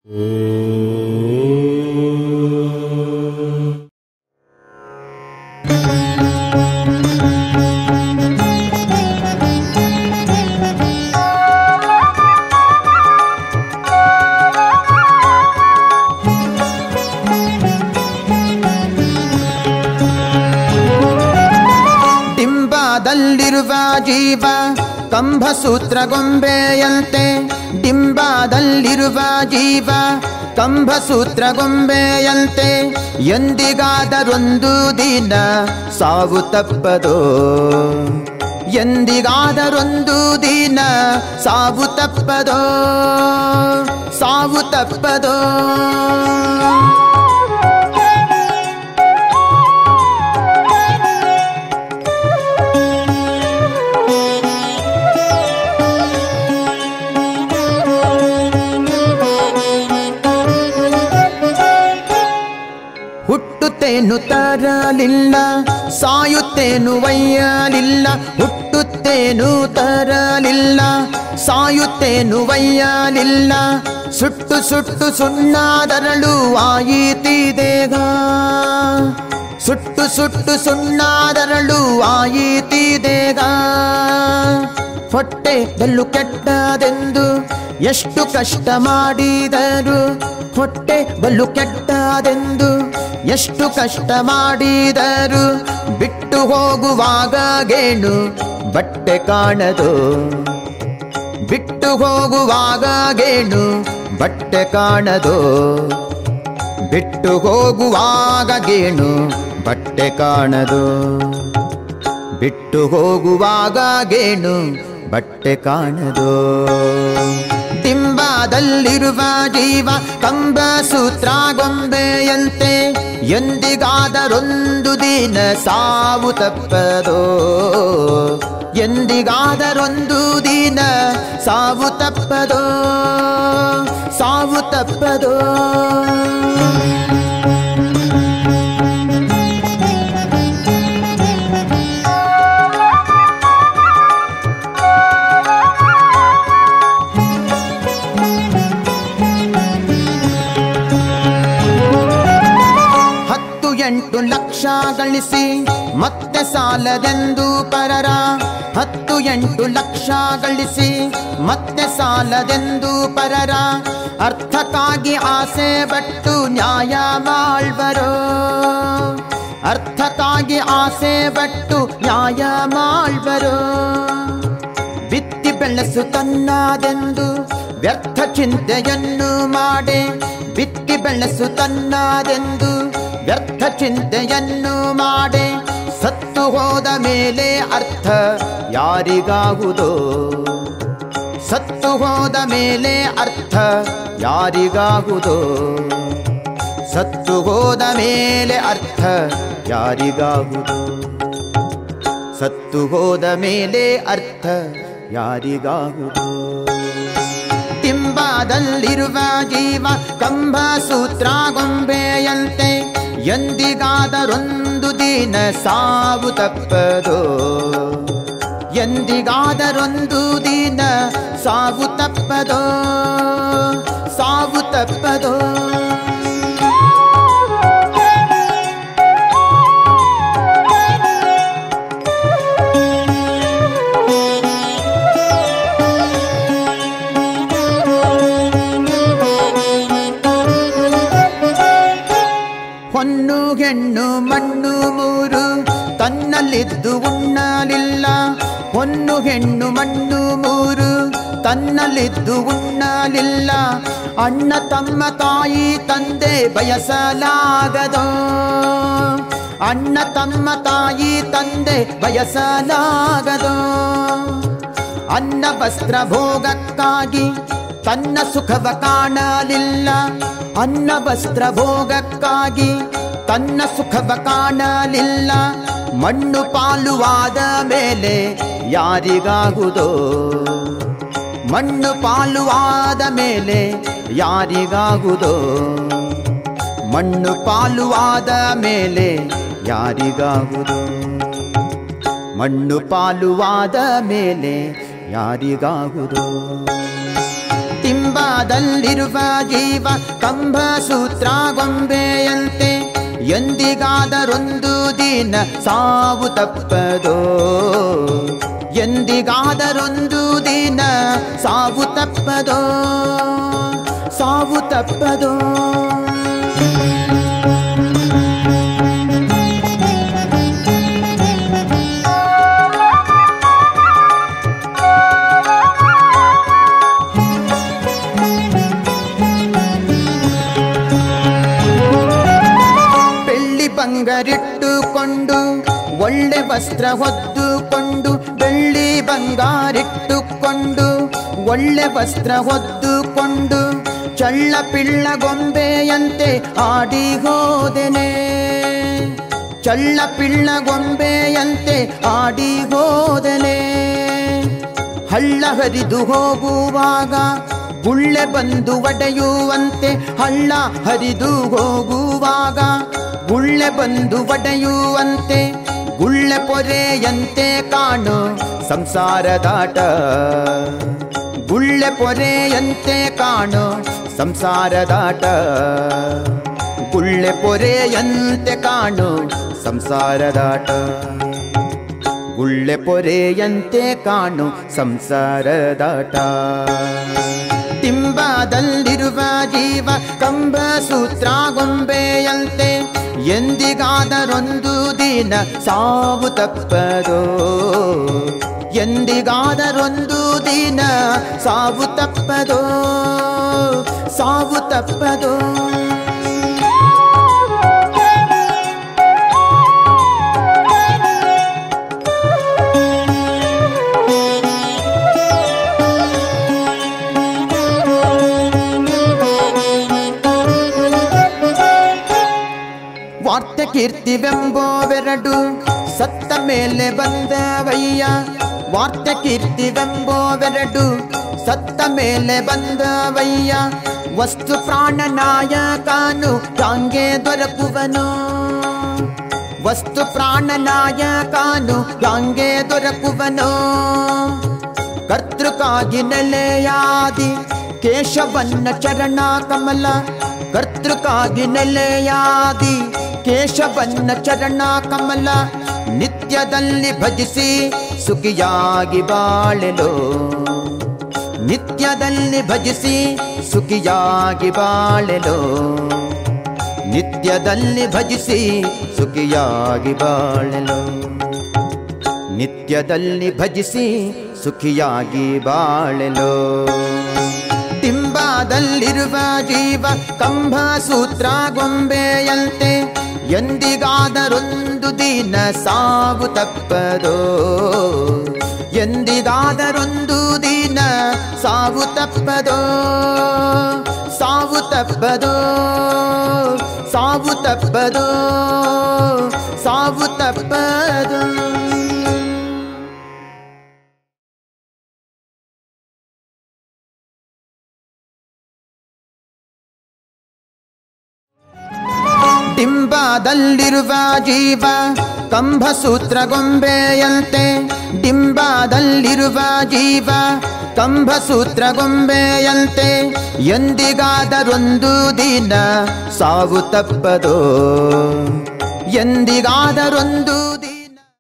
ಡಿಂಬದಲ್ಲಿರುವ ಜೀವ ಕಂಭಸೂತ್ರ ಗೊಂಬೆಯಂತೆ ಡಿಂಬದಲ್ಲಿರುವ ಜೀವ ಕಂಭಸೂತ್ರ ಗೊಂಬೆಯಂತೆ ಎಂದಿಗಾದರೊಂದು ದಿನ ಸಾವು ತಪ್ಪದೋ ಎಂದಿಗಾದರೊಂದು ದಿನ ಸಾವು ತಪ್ಪದೋ ಸಾವು ತಪ್ಪದೋ ಹುಟ್ಟುತ್ತೇನು ತರಲಿಲ್ಲ ಸಾಯುತ್ತೇನು ಒಯ್ಯಲಿಲ್ಲ ಹುಟ್ಟುತ್ತೇನು ತರಲಿಲ್ಲ ಸಾಯುತ್ತೇನು ಒಯ್ಯಲಿಲ್ಲ ಸುಟ್ಟು ಸುಟ್ಟು ಸುಣ್ಣಾದರಳು ಆಯಿತಿದೇಗ ಸುಟ್ಟು ಸುಟ್ಟು ಸುಣ್ಣಾದರಳು ಆಯಿತಿದೇಗ ಹೊಟ್ಟೆ ಬಲ್ಲು ಕೆಟ್ಟದೆಂದು ಎಷ್ಟು ಕಷ್ಟ ಮಾಡಿದರು ಹೊಟ್ಟೆ ಬಲ್ಲು ಕೆಟ್ಟದೆಂದು ಎಷ್ಟು ಕಷ್ಟ ಮಾಡಿದರು ಬಿಟ್ಟು ಹೋಗುವಾಗ ಗೇಣು ಬಟ್ಟೆ ಕಾಣದು ಬಿಟ್ಟು ಹೋಗುವಾಗ ಗೇಣು ಬಟ್ಟೆ ಕಾಣದು ಬಿಟ್ಟು ಹೋಗುವಾಗ ಗೇಣು ಬಟ್ಟೆ ಕಾಣದು ಬಿಟ್ಟು ಹೋಗುವಾಗ ಗೇಣು ಬಟ್ಟೆ ಕಾಣದು ಡಿಂಬದಲ್ಲಿರುವ ಜೀವ ಕಂಬ ಸೂತ್ರ ಗೊಂಬೆಯಂತೆ ಎಂದಿಗಾದರೊಂದು ದಿನ ಸಾವು ತಪ್ಪದೋ ಎಂದಿಗಾದರೊಂದು ದಿನ ಸಾವು ತಪ್ಪದೋ ಸಾವು ತಪ್ಪದೋ ಹತ್ತು ಎಂಟು ಲಕ್ಷ ಗಳಿಸಿ ಮತ್ತೆ ಸಾಲದೆಂದು ಪರರ ಹತ್ತು ಎಂಟು ಲಕ್ಷ ಗಳಿಸಿ ಮತ್ತೆ ಸಾಲದೆಂದು ಪರರ ಅರ್ಥಕ್ಕಾಗಿ ಆಸೆ ಬಟ್ಟು ನ್ಯಾಯ ಮಾಳ್ಬರೋ ಅರ್ಥಕ್ಕಾಗಿ ಆಸೆ ಬಟ್ಟು ನ್ಯಾಯ ಮಾಳ್ಬರೋ ಬಿತ್ತಿ ಬೆಳೆಸು ತನ್ನದೆಂದು ವ್ಯರ್ಥ ಚಿಂತೆಯನ್ನು ಮಾಡೆ ಬಿತ್ತಿ ಬೆಳೆಸು ತನ್ನದೆಂದು ವ್ಯರ್ಥ ಚಿಂತೆಯನ್ನು ಮಾಡೆ ಸತ್ತು ಹೋದ ಮೇಲೆ ಅರ್ಥ ಯಾರಿಗಾಗುವುದೋ ಸತ್ತು ಹೋದ ಮೇಲೆ ಅರ್ಥ ಯಾರಿಗಾಗುವುದೋ ಸತ್ತು ಹೋದ ಮೇಲೆ ಅರ್ಥ ಯಾರಿಗಾಗುವುದು ಸತ್ತು ಹೋದ ಮೇಲೆ ಅರ್ಥ ಯಾರಿಗಾಗುವುದು ಟಿಂಬದಲ್ಲಿರುವ ಜೀವ ಕಂಬ ಸೂತ್ರ ಗೊಂಬೆಯಂತೆ ಎಂದಿಗಾದರೊಂದು ದಿನ ಸಾವು ತಪ್ಪದೋ ಎಂದಿಗಾದರೊಂದು ದಿನ ಸಾವು ತಪ್ಪದೋ ಸಾವು ತಪ್ಪದೋ ಹೊನ್ನು ಹೆಣ್ಣು ಮಣ್ಣು ಮೂರು ತನ್ನಲ್ಲಿದ್ದು ಉಣ್ಣಲಿಲ್ಲ ಹೊನ್ನು ಹೆಣ್ಣು ಮಣ್ಣು ಮೂರು ತನ್ನಲ್ಲಿದ್ದು ಉಣ್ಣಲಿಲ್ಲ ಅಣ್ಣ ತಮ್ಮ ತಾಯಿ ತಂದೆ ಬಯಸಲಾಗದೋ ಅಣ್ಣ ತಮ್ಮ ತಾಯಿ ತಂದೆ ಬಯಸಲಾಗದೋ ಅನ್ನ ವಸ್ತ್ರ ಭೋಗಕ್ಕಾಗಿ ತನ್ನ ಸುಖವ ಕಾಣಲಿಲ್ಲ ಅನ್ನ ವಸ್ತ್ರ ಭೋಗಕ್ಕಾಗಿ ತನ್ನ ಸುಖವ ಕಾಣಲಿಲ್ಲ ಮಣ್ಣು ಪಾಲುವಾದ ಮೇಲೆ ಯಾರಿಗಾಗುವುದೋ ಮಣ್ಣು ಪಾಲುವಾದ ಮೇಲೆ ಯಾರಿಗಾಗುವುದೋ ಮಣ್ಣು ಪಾಲುವಾದ ಮೇಲೆ ಯಾರಿಗಾಗುವುದೋ ಮಣ್ಣು ಪಾಲುವಾದ ಮೇಲೆ ಯಾರಿಗಾಗುವುದು ಟಿಂಬ ಡಿಂಬದಲ್ಲಿರುವ ಜೀವ ಕಂಬ ಸೂತ್ರ ಗೊಂಬೆಯಂತೆ ಎಂದಿಗಾದರೊಂದು ದಿನ ಸಾವು ತಪ್ಪದೋ ಎಂದಿಗಾದರೊಂದು ದಿನ ಸಾವು ತಪ್ಪದೋ ಸಾವು ತಪ್ಪದೋ ಬೆಳ್ಳಿ ಬಂಗಾರಿಟ್ಟುಕೊಂಡು ಒಳ್ಳೆ ವಸ್ತ್ರ ಹೊದ್ದುಕೊಂಡು ಬೆಳ್ಳಿ ಬಂಗಾರಿಟ್ಟುಕೊಂಡು ಒಳ್ಳೆ ವಸ್ತ್ರ ಹೊದ್ದುಕೊಂಡು ಚಳ್ಳ ಪಿಳ್ಳ ಗೊಂಬೆಯಂತೆ ಆಡಿ ಹೋದೆನೆ ಚಳ್ಳ ಪಿಳ್ಳ ಗೊಂಬೆಯಂತೆ ಆಡಿ ಹೋದೆನೆ ಹಳ್ಳ ಹರಿದು ಹೋಗುವಾಗ ಗುಳ್ಳೆ ಬಂದು ಒಡೆಯುವಂತೆ ಹಳ್ಳ ಹರಿದು ಹೋಗುವಾಗ ಗುಳ್ಳೆ ಬಂದು ಒಡೆಯುವಂತೆ ಗುಳ್ಳೆ ಪೊರೆಯಂತೆ ಕಾಣು ಸಂಸಾರದಾಟ ಗುಳ್ಳೆ ಪೊರೆಯಂತೆ ಕಾಣು ಸಂಸಾರದಾಟ ಗುಳ್ಳೆ ಪೊರೆಯಂತೆ ಕಾಣು ಸಂಸಾರದಾಟ ಗುಳ್ಳೆ ಪೊರೆಯಂತೆ ಕಾಣು ಸಂಸಾರದಾಟ ಟಿಂಬದಲ್ಲಿರುವ ಜೀವ ಕಂಬ ಸೂತ್ರ ಗೊಂಬೆಯಂತೆ ಎಂದಿಗಾದರೊಂದು ದಿನ ಸಾವು ತಪ್ಪದೋ ಎಂದಿಗಾದರೊಂದು ದಿನ ಸಾವು ತಪ್ಪದೋ ಸಾವು ತಪ್ಪದೋ ವಾರ್ತೆ ಕೀರ್ತಿವೆಂಬೋವೆರಡು ಸತ್ತ ಮೇಲೆ ಬಂದವಯ್ಯ ವಾರ್ತೆ ಕೀರ್ತಿವೆಂಬೋವೆರಡು ಸತ್ತ ಮೇಲೆ ಬಂದವಯ್ಯ ವಸ್ತು ಪ್ರಾಣನಾಯಕನು ಯಾಂಗೆ ದೊರಕುವನು ವಸ್ತು ಪ್ರಾಣನಾಯಕನು ಯಾಂಗೆ ದೊರಕುವನು ಕರ್ತೃಕಾಗಿ ನೆಲೆಯಾದಿ ಕೇಶವನ್ನ ಚರಣ ಕಮಲ ಕರ್ತೃಕಾಗಿ ನೆಲೆಯಾದಿ ಕೇಶವನ್ನ ಚರಣ ಕಮಲ ನಿತ್ಯದಲ್ಲಿ ಭಜಿಸಿ ಸುಖಿಯಾಗಿ ಬಾಳೆಲೋ ನಿತ್ಯದಲ್ಲಿ ಭಜಿಸಿ ಸುಖಿಯಾಗಿ ಬಾಳೆಲೋ ನಿತ್ಯದಲ್ಲಿ ಭಜಿಸಿ ಸುಖಿಯಾಗಿ ಬಾಳೆಲೋ ನಿತ್ಯದಲ್ಲಿ ಭಜಿಸಿ ಸುಖಿಯಾಗಿ ಬಾಳೆಲೋ ಟಿಂಬದಲ್ಲಿರುವ ಜೀವ ಕಂಬ ಸೂತ್ರ ಗೊಂಬೆಯಂತೆ ಎಂದಿಗಾದರೊಂದು ದಿನ ಸಾವು ತಪ್ಪದೋ ಎಂದಿಗಾದರೊಂದು ದಿನ ಸಾವು ತಪ್ಪದೋ ಸಾವು ತಪ್ಪದೋ ಸಾವು ತಪ್ಪದೋ ಸಾವು ತಪ್ಪದೋ ಡಿಂಬದಲ್ಲಿರುವ ಜೀವ ಕಂಬ ಸೂತ್ರ ಗೊಂಬೆಯಂತೆ ಡಿಂಬದಲ್ಲಿರುವ ಜೀವ ಕಂಬ ಸೂತ್ರ ಗೊಂಬೆಯಂತೆ ಎಂದಿಗಾದರೊಂದು ದಿನ ಸಾವು ತಪ್ಪದೋ ಎಂದಿಗಾದರೊಂದು ದಿನ